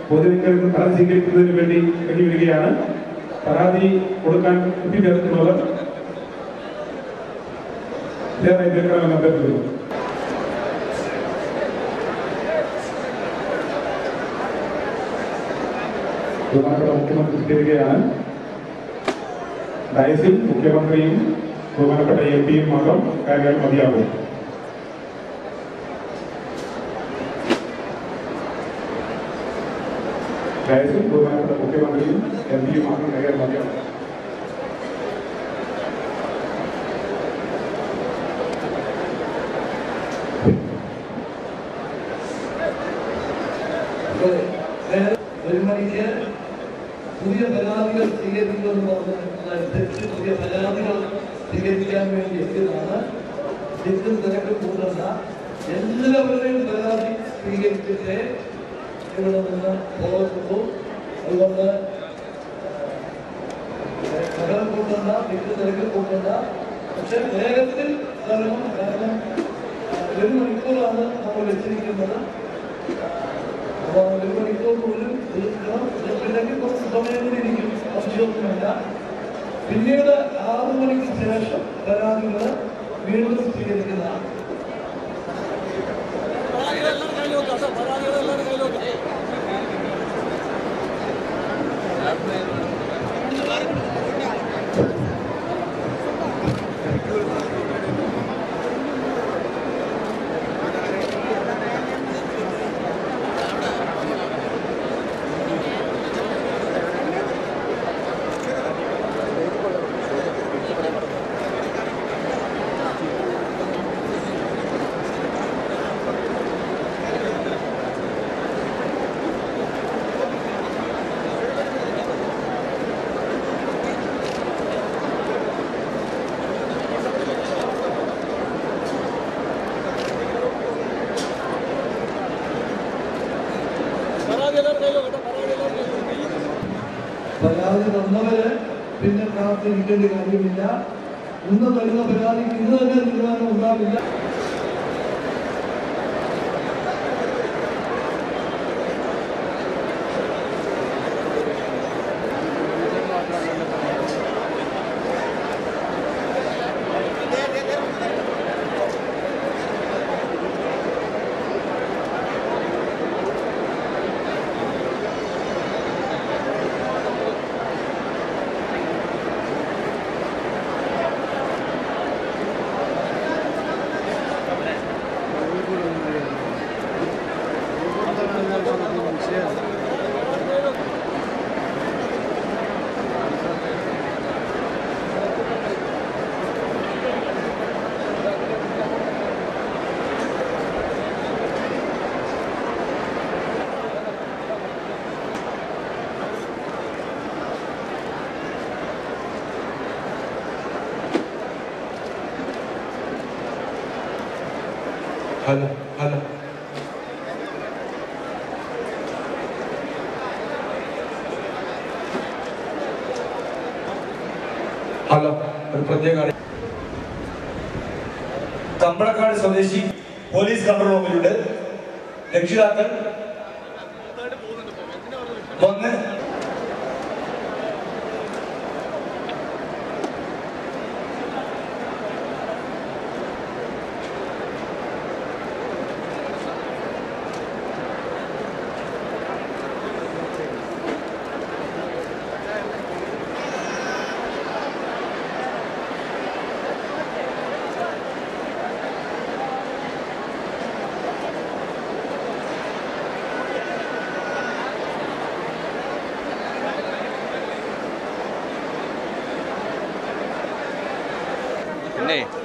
പൊതുവിൽ നിന്ന് പരാതി സ്വീകരിക്കുന്നതിന് വേണ്ടി കഴിഞ്ഞു വരികയാണ് പരാതി കൊടുക്കാൻ എത്തിച്ചേർക്കുന്നത് ദയവായി തീർക്കണമെന്ന് അഭ്യർത്ഥിക്കുന്നു ബഹുമാനപ്പെട്ട മുഖ്യമന്ത്രി സ്വീകരിക്കുകയാണ് ഡയസിൽ മുഖ്യമന്ത്രിയും ബഹുമാനപ്പെട്ട എം പിയും മാത്രം കാര്യങ്ങൾ മതിയാകും ഡയസിൽ ബഹുമാനപ്പെട്ട മുഖ്യമന്ത്രിയും എം പിയും മാത്രം കാര്യങ്ങൾ മതിയാകും ഒരു മണിക്ക് പുതിയ പരാതികൾ സ്വീകരിക്കുമെന്ന് പറഞ്ഞതനുസരിച്ച് പുതിയ പരാതികൾ സ്വീകരിക്കാൻ വേണ്ടി എത്തിയതാണ് തിക്കും തിരക്കും കൂടണ്ട എല്ലാവരുടെയും പരാതി സ്വീകരിച്ചിട്ട് ഇവിടെ നിന്ന് പോകത്തുള്ളൂ അതുകൊണ്ട് ബഹളം കൂട്ടണ്ട തിക്കും തിരക്കും കൂട്ടണ്ട പക്ഷെ വേഗത്തിൽ തരണം കാരണം ഒരു മണിക്കൂറാണ് നമ്മൾ വെച്ചിരിക്കുന്നത് അപ്പോൾ ഒരു മണിക്കൂറിനുള്ളിൽ തീർക്കണം തീർത്തില്ലെങ്കിൽ കുറച്ച് സമയം കൂടി ഇരിക്കും സംശയമൊന്നുമില്ല പിന്നീട് ആറു മണിക്ക് ശേഷം പരാതികൾ വീണ്ടും സ്വീകരിക്കുന്നതാണ് പരാതി തന്നവര് പിന്നെ കാത്തിരിക്കേണ്ട കാര്യമില്ല ഇന്ന് വരുന്ന പരാതിക്ക് ഇന്ന് തന്നെ തീരുമാനം ഉണ്ടാവില്ല ഹലോ ഹലോ ഹലോ ഒരു പ്രത്യേക അറിയി- കമ്പളക്കാട് സ്വദേശി പോലീസ് കൺട്രോൾ റൂമിലുണ്ട് രക്ഷിതാക്കൾ വന്ന് പിന്നെ